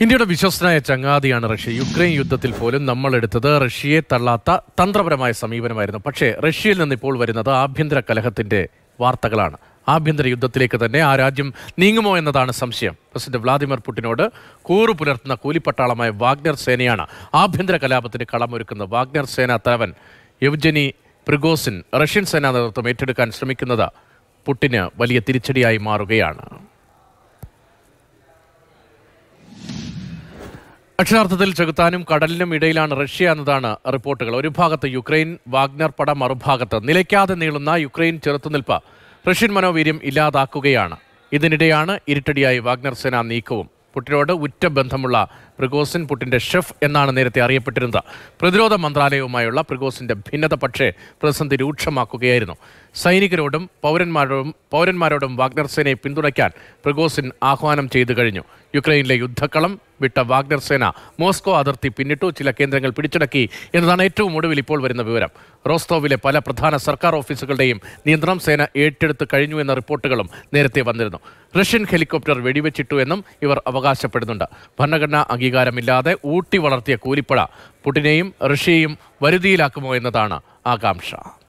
ഇന്ത്യയുടെ വിശ്വസ്തനായ ചങ്ങാതിയാണ് Russia Ukraine യുദ്ധത്തിൽ പോലും നമ്മൾ എടുത്തത് റഷ്യയെ തള്ളാത്ത തന്ത്രപരമായ സമീപനമായിരുന്നു പക്ഷേ റഷ്യയിൽ നിന്ന് ഇപ്പോൾ വരുന്നത് ആഭ്യന്തര കലഹത്തിന്റെ വാർത്തകളാണ് ആഭ്യന്തര യുദ്ധത്തിലേക്ക് തന്നെ ആ രാജ്യം നീങ്ങുമോ എന്നതാണ് സംശയം പ്രസിഡന്റ് വ്ളാദിമിർ പുടിനോട് കൂറു പുലർത്തുന്ന കൂലിപ്പട്ടാളമായ വാഗ്നർ സേനയാണ് ആഭ്യന്തര കലാപത്തിന് കളമൊരുക്കുന്നത് വാഗ്നർ സേന തലവൻ യവ്ജനി പ്രിഗോസിൻ റഷ്യൻ സേനാ നേതൃത്വം ഏറ്റെടുക്കാൻ ശ്രമിക്കുന്നത് പുട്ടിന് വലിയ തിരിച്ചടിയായി മാറുകയാണ് അക്ഷരാർത്ഥത്തിൽ ചെകുത്താനും കടലിനും ഇടയിലാണ് റഷ്യ എന്നതാണ് റിപ്പോർട്ടുകൾ ഒരു ഭാഗത്ത് യുക്രൈൻ വാഗ്നർ പട മറുഭാഗത്ത് നിലയ്ക്കാതെ നീളുന്ന യുക്രൈൻ ചെറുത്തുനിൽപ്പ് റഷ്യൻ മനോവീര്യം ഇല്ലാതാക്കുകയാണ് ഇതിനിടെയാണ് ഇരുട്ടടിയായി വാഗ്നർ സേന നീക്കവും പുട്ടിനോട് ഉറ്റ ബന്ധമുള്ള പ്രിഗോസിൻ പുട്ടിന്റെ ഷെഫ് എന്നാണ് നേരത്തെ അറിയപ്പെട്ടിരുന്നത് പ്രതിരോധ മന്ത്രാലയവുമായുള്ള പ്രിഗോസിന്റെ ഭിന്നത പക്ഷേ പ്രതിസന്ധി രൂക്ഷമാക്കുകയായിരുന്നു സൈനികരോടും പൗരന്മാരോടും പൗരന്മാരോടും വാഗ്നർ സേനയെ പിന്തുണയ്ക്കാൻ പ്രിഗോസിൻ ആഹ്വാനം ചെയ്തു കഴിഞ്ഞു യുക്രൈനിലെ യുദ്ധക്കളം വിട്ട വാഗ്നർ സേന മോസ്കോ അതിർത്തി പിന്നിട്ടു ചില കേന്ദ്രങ്ങൾ പിടിച്ചടക്കി എന്നതാണ് ഏറ്റവും ഒടുവിൽ ഇപ്പോൾ വരുന്ന വിവരം റോസ്തോവിലെ പല പ്രധാന സർക്കാർ ഓഫീസുകളുടെയും നിയന്ത്രണം സേന ഏറ്റെടുത്ത് കഴിഞ്ഞു എന്ന റിപ്പോർട്ടുകളും നേരത്തെ വന്നിരുന്നു റഷ്യൻ ഹെലികോപ്റ്റർ വെടിവെച്ചിട്ടു എന്നും ഇവർ അവകാശപ്പെടുന്നുണ്ട് ഭരണഘടനാ അംഗീകാരമില്ലാതെ ഊട്ടി വളർത്തിയ കൂലിപ്പട പുടിനെയും റഷ്യയെയും വരുതിയിലാക്കുമോ എന്നതാണ് ആകാംക്ഷ